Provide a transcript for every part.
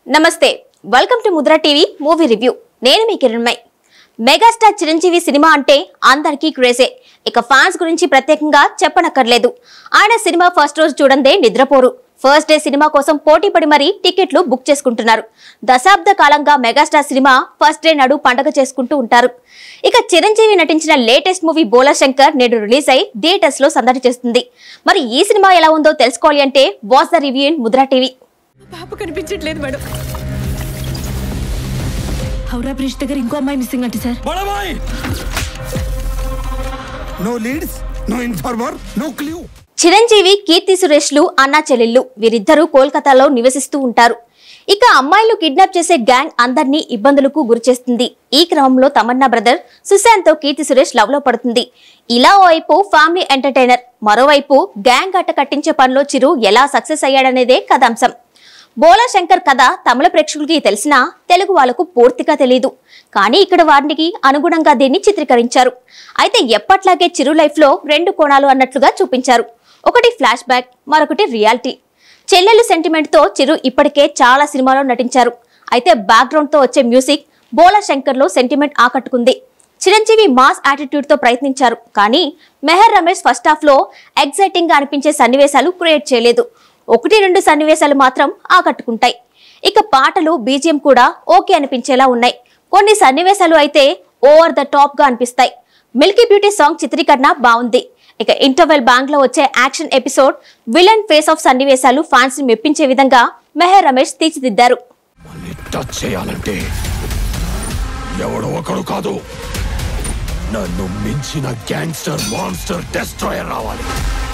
నమస్తే welcome to Mudra TV movie review నేను మీ కిరణ్మయ్ మెగాస్టార్ చిరంజీవి సినిమా అంటే అందరికీ క్రేజే ఇక ఫ్యాన్స్ గురించి ప్రత్యేకంగా చెప్పనక్కర్లేదు ఆయన సినిమా ఫస్ట్ రోజు చూడందే నిద్రపోరు ఫస్ట్ డే సినిమా కోసం పోటీ పడి మరీ టికెట్లు బుక్ చేసుకుంటున్నారు దశాబ్ద కాలంగా మెగాస్టార్ సినిమా ఫస్ట్ డే నాడు పండగ చేసుకుంటూ ఉంటారు ఇక చిరంజీవి నటించిన లేటెస్ట్ మూవీ బోలా శంకర్ నేడు రిలీజ్ అయి థియేటర్స్ లో సందడి చేస్తుంది మరి ఈ సినిమా ఎలా ఉందో తెలుసుకోవాలి అంటే watch the review in Mudra TV పాప కనిపించట్లేదు మేడం హౌరా బ్రిడ్జ్ దగ్గర ఇంకో అమ్మాయి మిస్సింగ్ అంటే సార్ బడబాయ్ No leads, no informer, no clue. Chiranjeevi Keerthy సురేష్లు అన్నా చెల్లెళ్ళు వీరిద్దరూ కోల్కతాలో నివసిస్తూ ఉంటారు ఇక అమ్మాయిలు కిడ్నాప్ చేసే గ్యాంగ్ అందరినీ ఇబ్బందులకు గురిచేస్తుంది ఈ క్రమంలో తమన్నా బ్రదర్ సుశాంత్ తో కీర్తి సురేష్ లవ్ లో పడుతుంది ఇలా ఓవైపు ఫ్యామిలీ ఎంటర్టైనర్ మరోవైపు గ్యాంగ్ అట్ట కట్టించే పనిలో చిరు ఎలా సక్సెస్ అయ్యాడనేదే కథాంశం బోలా శంకర్ కథ తమిళ ప్రేక్షకులకి తెలిసినా తెలుగు వాళ్లకు పూర్తిగా తెలియదు కానీ ఇక్కడ వారికి అనుగుణంగా దీన్ని చిత్రీకరించారు అయితే ఎప్పట్లాగే చిరు లైఫ్ లో రెండు కోణాలు అన్నట్లుగా చూపించారు ఒకటి ఫ్లాష్ బ్యాక్ మరొకటి రియాలిటీ చెల్లెలు సెంటిమెంట్ తో చిరు ఇప్పటికే చాలా సినిమాలో నటించారు అయితే బ్యాక్గ్రౌండ్ తో వచ్చే మ్యూజిక్ బోలా శంకర్ లో సెంటిమెంట్ ఆకట్టుకుంది చిరంజీవి మాస్ యాటిట్యూడ్ తో ప్రయత్నించారు కానీ మెహర్ రమేష్ ఫస్ట్ హాఫ్ లో ఎగ్జైటింగ్ గా అనిపించే సన్నివేశాలు క్రియేట్ చేయలేదు ఒకటి రెండు సన్నివేశాలు మాత్రం ఆకట్టుకుంటాయి ఇక పాటలు బీజిఎం కూడా ఓకే అనిపించేలా ఉన్నాయి కొన్ని సన్నివేశాలు అయితే ఓవర్ ద టాప్ గా అనిపిస్తాయి మిల్కీ బ్యూటీ సాంగ్ చిత్రీకరణ బాగుంది ఇక ఇంటర్వెల్ బ్యాంక్ లో వచ్చే action episode villain face off సన్నివేశాలు ఫ్యాన్స్ ని మెప్పించే విధంగా మెహర్ రమేష్ తీర్చిదిద్దారు మళ్ళీ టచ్ చేయాలంటే ఎవడో ఒకడు కాదు నన్ను మించిన గ్యాంగ్స్టర్ మాన్స్టర్ డెస్ట్రాయర్ రావాలి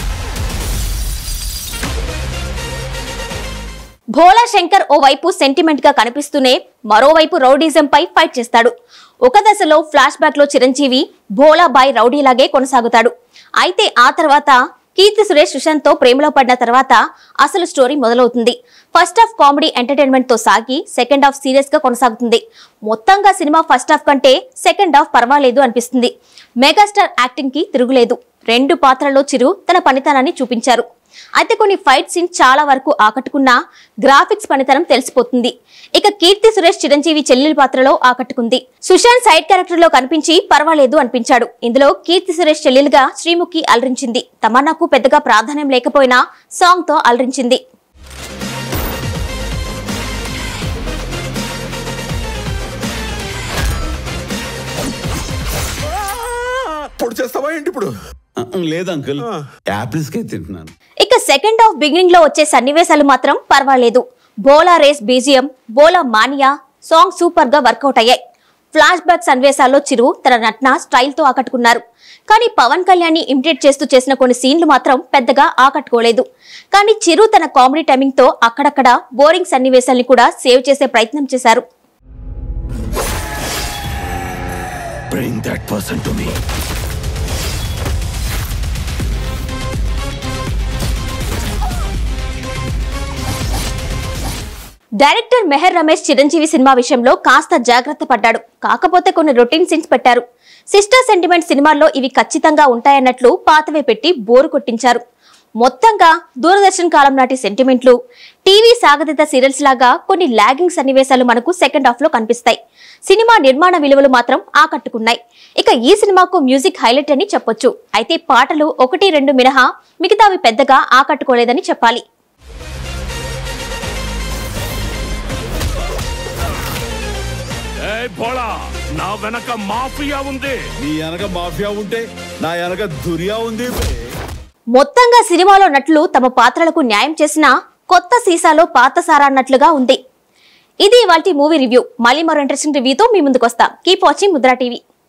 భోలా శంకర్ ఓ వైపు సెంటిమెంట్ గా కనిపిస్తూనే మరోవైపు రౌడీజం పై ఫైట్ చేస్తాడు ఒక దశలో ఫ్లాష్ బ్యాక్ లో చిరంజీవి భోలా బాయ్ రౌడీలాగే కొనసాగుతాడు అయితే ఆ తర్వాత కీర్తి సురేష్ సుశాంత్ తో ప్రేమలో పడిన తర్వాత అసలు స్టోరీ మొదలవుతుంది ఫస్ట్ హాఫ్ కామెడీ ఎంటర్టైన్మెంట్ తో సాగి సెకండ్ హాఫ్ సీరియస్ గా కొనసాగుతుంది మొత్తంగా సినిమా ఫస్ట్ హాఫ్ కంటే సెకండ్ హాఫ్ పర్వాలేదు అనిపిస్తుంది మెగాస్టార్ యాక్టింగ్ కి తిరుగులేదు రెండు పాత్రల్లో చిరు తన పనితనాన్ని చూపించారు అయితే కొన్ని ఫైట్ సీన్స్ చాలా వరకు ఆకట్టుకున్నా గ్రాఫిక్స్ పనితనం తెలిసిపోతుంది ఇక కీర్తి సురేష్ చిరంజీవి చెల్లెలి పాత్రలో ఆకట్టుకుంది సుశాంత్ సైడ్ క్యారెక్టర్ లో కనిపించి పర్వాలేదు అనిపించాడు ఇందులో కీర్తి సురేష్ చెల్లెలుగా శ్రీముఖి అలరించింది తమన్నాకు పెద్దగా ప్రాధాన్యం లేకపోయినా సాంగ్ తో అలరించింది పొడి చేస్తావా ఏంటి ఇప్పుడు ఆ, లేదు అంకుల్ యాపిల్స్ కే తింటున్నాను ఇక సెకండ్ హాఫ్ బిగినింగ్ లో వచ్చే సన్నివేశాలు మాత్రం పర్వాలేదు బోలా రేస్ BGM Bhola mania song super గా వర్కౌట్ అయ్యాయి ఫ్లాష్ బ్యాక్ సన్నివేశాల్లో చిరు తన నటన స్టైల్ తో ఆకట్టుకున్నారు కానీ పవన్ కళ్యాణ్ ని ఇమిటేట్ చేస్తూ చేసిన కొన్ని సీన్లు మాత్రం పెద్దగా ఆకట్టుకోలేదు కానీ చిరు తన కామెడీ టైమింగ్ తో అక్కడక్కడ బోరింగ్ సన్నివేశాల్ని కూడా సేవ్ చేసే ప్రయత్నం చేశారు bring that person to me director Mehar Ramesh Chiranjeevi సినిమా విషయంలో కాస్త జాగ్రత్త పడ్డాడు కాకపోతే కొన్ని రొటీన్ సీన్స్ పెట్టారు సిస్టర్ సెంటిమెంట్ సినిమాల్లో ఇవి ఖచ్చితంగా ఉంటాయన్నట్లు పాతవే పెట్టి బోరు కొట్టించారు మొత్తంగా దూరదర్శన్ కాలం నాటి సెంటిమెంట్లు టీవీ సాగతిత సీరియల్స్ లాగా కొన్ని లాగింగ్ సన్నివేశాలు మనకు సెకండ్ హాఫ్ లో కనిపిస్తాయి సినిమా నిర్మాణ విలువలు మాత్రం ఆకట్టుకున్నాయి ఇక ఈ సినిమాకు మ్యూజిక్ హైలైట్ అని చెప్పొచ్చు అయితే పాటలు ఒకటి రెండు మినహా మిగతావి పెద్దగా ఆకట్టుకోలేదని చెప్పాలి ఏ బోళా నా వెనక మాఫియా ఉంది నీ వెనక మాఫియా ఉంటే నా వెనక దురియా ఉంది మొత్తంగా సినిమాలో నటులు తమ పాత్రలకు న్యాయం చేసిన కొత్త సీసాలో పాత సారా అన్నట్లుగా ఉంది ఇది ఇవాల్టి మూవీ రివ్యూ మళ్ళీ మరో ఇంట్రెస్టింగ్ రివ్యూతో మీ ముందుకు వస్తాం కీప్ వాచింగ్ ముద్రా టీవీ